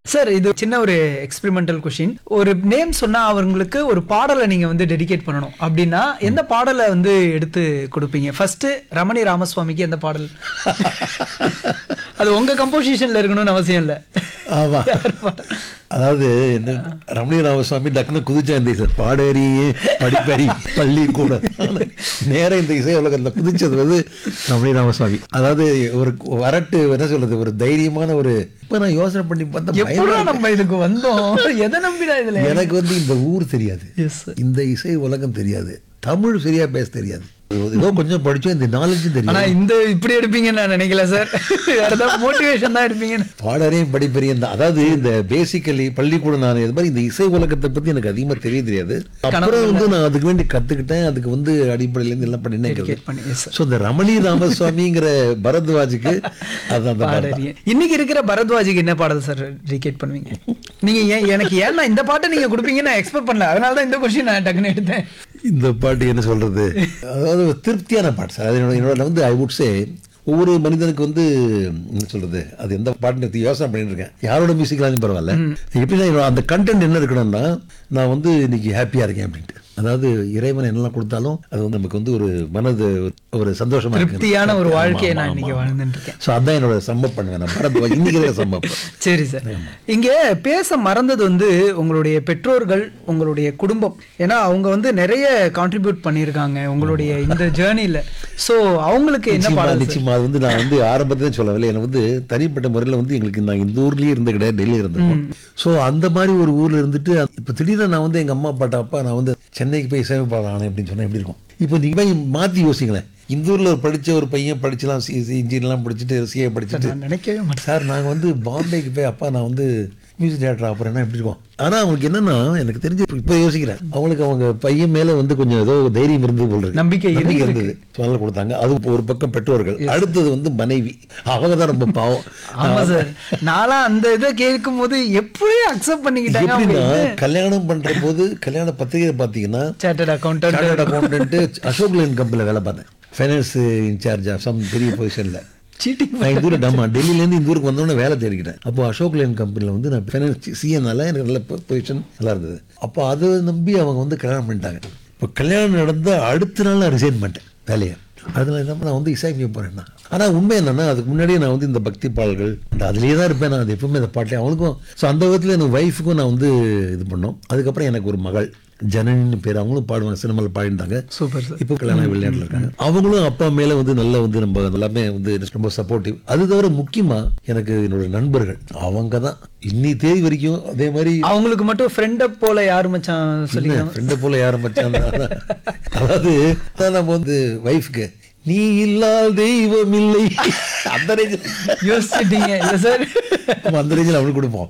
Sir இது சின்ன ஒரு எக்ஸ்பெரிமெண்டல் கொஷின் ஒரு நேம் சொன்னா அவங்களுக்கு ஒரு பாடலை நீங்க வந்து டெடிகேட் பண்ணணும் அப்படின்னா எந்த பாடலை வந்து எடுத்து கொடுப்பீங்க ஃபர்ஸ்ட் ரமணி ராமசுவாமிக்கு எந்த பாடல் அது உங்க கம்போசிஷன்ல இருக்கணும்னு அவசியம் இல்ல ஆமா அதாவது என்ன ரமணி ராமசுவாமி டக்குன்னு குதிச்சா இந்த இசை பாடேரி படிப்பறி பள்ளி கூட நேரா இந்த இசை உலகத்தில் குதிச்சது வந்து ரமணி ராமசுவாமி அதாவது ஒரு வரட்டு என்ன சொல்றது ஒரு தைரியமான ஒரு இப்ப நான் யோசனை பண்ணி பார்த்தா பயமா எப்படா இருக்கு. நம்ம இதுக்கு வந்தோம் எதை நம்பிடா இதுல எனக்கு வந்து இந்த ஊர் தெரியாது எஸ் இந்த இசை உலகம் தெரியாது தமிழ் சரியா பேச தெரியாது ஏதோ கொஞ்சம் படிச்சோம் இந்த நாலேஜும் தெரியும் ஆனா இந்த இப்படி எடுப்பீங்கன்னு நான் நினைக்கல சார் வேற ஏதாவது மோட்டிவேஷன் தான் எடுப்பீங்கன்னு பாடறையும் படிப்பறியும் தான் அதாவது இந்த பேசிக்கலி பள்ளிக்கூடம் நான் இது மாதிரி இந்த இசை உலகத்தை பத்தி எனக்கு அதிகமா தெரிய தெரியாது அப்புறம் வந்து நான் அதுக்கு வேண்டி கத்துக்கிட்டேன் அதுக்கு வந்து அடிப்படையில இருந்து எல்லாம் பண்ணினேன் Dedicate பண்ணி எஸ் ஸோ இந்த ரமணி ராமசுவாமிங்கிற பரத்வாஜுக்கு அது அந்த மாதிரி தான். பாடறிய இன்னைக்கு இருக்கிற பரத்வாஜுக்கு என்ன பாடல் சார் டெடிகேட் பண்ணுவீங்க நீங்க ஏன் எனக்கு ஏன்னா இந்த பாட்டை நீங்க கொடுப்பீங்கன்னு நான் எக்ஸ்பெக்ட் பண்ணல அதனால தான் இந்த கொஸ்டின் நான் டக்குன்னு எடுத்தேன் இந்த பாட்டு என்ன சொல்றது அதாவது ஒரு திருப்தியான பாட்டு சார் அது என்னோட என்னோட வந்து ஐ வுட் சே ஒவ்வொரு மனிதனுக்கு வந்து என்ன சொல்றது அது எந்த பாட்டுன்னு யோசனை பண்ணிட்டு இருக்கேன் யாரோட மியூசிக்லாம் பரவாயில்ல எப்படின்னா என்னோட அந்த கண்டென்ட் என்ன இருக்கணும்னா நான் வந்து இன்னைக்கு ஹாப்பியா இருக்கேன் அப்படின்ட்டு அதாவது இறைவன் என்னெல்லாம் கொடுத்தாலும் அது வந்து நமக்கு வந்து ஒரு மனது ஒரு சந்தோஷமா இருக்கு திருப்தியான ஒரு வாழ்க்கையை நான் ஆமா, இன்னைக்கு ஆமா. வாழ்ந்துட்டு இருக்கேன் ஸோ அதான் என்னோட சம்பவம் பண்ணுவேன் நான் பரத்வாஜ் இன்னைக்கு இருக்கிற சம்பவம் சரி சார் இங்க பேச மறந்தது வந்து உங்களுடைய பெற்றோர்கள் உங்களுடைய குடும்பம் ஏன்னா அவங்க வந்து நிறைய கான்ட்ரிபியூட் பண்ணியிருக்காங்க உங்களுடைய இந்த ஜேர்னில சோ அவங்களுக்கு என்ன நிச்சயமா பாடல் நிச்சயமா அது வந்து நான் வந்து ஆரம்பத்திலே சொல்லவில்லை எனக்கு வந்து தனிப்பட்ட முறையில் வந்து எங்களுக்கு நான் இந்த ஊர்லயே இருந்த கிடையாது டெல்லியில் இருந்தோம் ஸோ அந்த மாதிரி ஒரு ஊர்ல இருந்துட்டு இப்போ திடீர்னு நான் வந்து எங்க அம்மா அப்பாட்ட அப்பா நான் வந்து சென்னைக்கு போய் இசையமைப்பாளர் ஆனேன் அப்படின்னு சொன்னா எப்படி இருக்கும் இப்போ நீங்க போய் மாத்தி யோசிங்களேன் இந்த ஊர்ல ஒரு படிச்ச ஒரு பையன் படிச்சலாம் இன்ஜினியர்லாம் படிச்சுட்டு சிஏ படிச்சுட்டு நான் நினைக்கவே மாட்டேன் சார் நாங்கள் வந்து பாம்பேக்கு போய் அப்பா நான் வந்து மியூசிக் டேரக்டர் ஆகிறேன்னா எப்படி இருக்கும் ஆனால் அவங்களுக்கு என்னன்னா எனக்கு தெரிஞ்சு இப்போ யோசிக்கிறேன் அவங்களுக்கு அவங்க பையன் மேலே வந்து கொஞ்சம் ஏதோ தைரியம் இருந்தது போல இருக்கு நம்பிக்கை நம்பிக்கை இருந்திருக்கு. இருந்தது சொல்ல கொடுத்தாங்க அது ஒரு பக்கம் பெற்றோர்கள் அடுத்தது வந்து மனைவி அவங்க தான் ரொம்ப பாவம் ஆமா சார் நான்லாம் அந்த இதை கேட்கும் போது எப்படி அக்செப்ட் பண்ணிக்கிட்டாங்க எப்படின்னா கல்யாணம் பண்ற போது கல்யாண பத்திரிகை பார்த்தீங்கன்னா chartered accountant chartered accountant Ashok Leyland கம்பெனியில் வேலை பார்த்தேன் ஃபைனான்ஸ் இன்சார்ஜ் சம் பெரிய பொசிஷனில் சீட்டிங் நான் இந்த ஊர் நம்ம டெல்லியிலேருந்து இந்த ஊருக்கு வந்தோடனே வேலை தேடிக்கிட்டேன் அப்போ அசோக் லேன் கம்பெனியில் வந்து நான் ஃபைனான்ஸ் சிஎனால எனக்கு நல்ல பொசிஷன் நல்லா இருந்தது அப்போ அதை நம்பி அவங்க வந்து கல்யாணம் பண்ணிட்டாங்க இப்போ கல்யாணம் நடந்த அடுத்த நாள் நான் ரிசைன் பண்ணிட்டேன் வேலையை அதில் என்ன நான் வந்து இசைக்க போகிறேன்னா ஆனால் உண்மை என்னன்னா அதுக்கு முன்னாடியே நான் வந்து இந்த பக்தி பாடல்கள் இந்த அதுலேயே தான் இருப்பேன் நான் அது எப்பவுமே இந்த பாட்டிலே அவங்களுக்கும் ஸோ அந்த விதத்தில் எனக்கு ஒய்ஃபுக்கும் நான் வந்து இது பண்ணோம் அதுக்கப்புறம் எனக்கு ஒரு மகள் ஜனனின்னு பேர் அவங்களும் பாடுவாங்க சினிமாவில் பாடிட்டாங்க சூப்பர் சார் இப்போ கல்யாணம் வெளிநாட்டில் இருக்காங்க அவங்களும் அப்பா மேல வந்து நல்ல வந்து நம்ம எல்லாமே வந்து ரொம்ப சப்போர்ட்டிவ் அது தவிர முக்கியமா எனக்கு என்னோட நண்பர்கள் அவங்க தான் இன்னி தேதி வரைக்கும் அதே மாதிரி அவங்களுக்கு மட்டும் ஃப்ரெண்ட போல யாரு மச்சான் சொல்லிக்கலாம் ஃப்ரெண்டை போல யாரும் மச்சான் அதான். அதாவது அதான் நம்ம வந்து ஒய்ஃப்க்கு நீ இல்லாத தெய்வம் இல்லை அந்த ரேஞ்சில் யோசிச்சிட்டீங்க இல்ல சார் அந்த ரேஞ்சில் அவனுக்கு கொடுப்போம்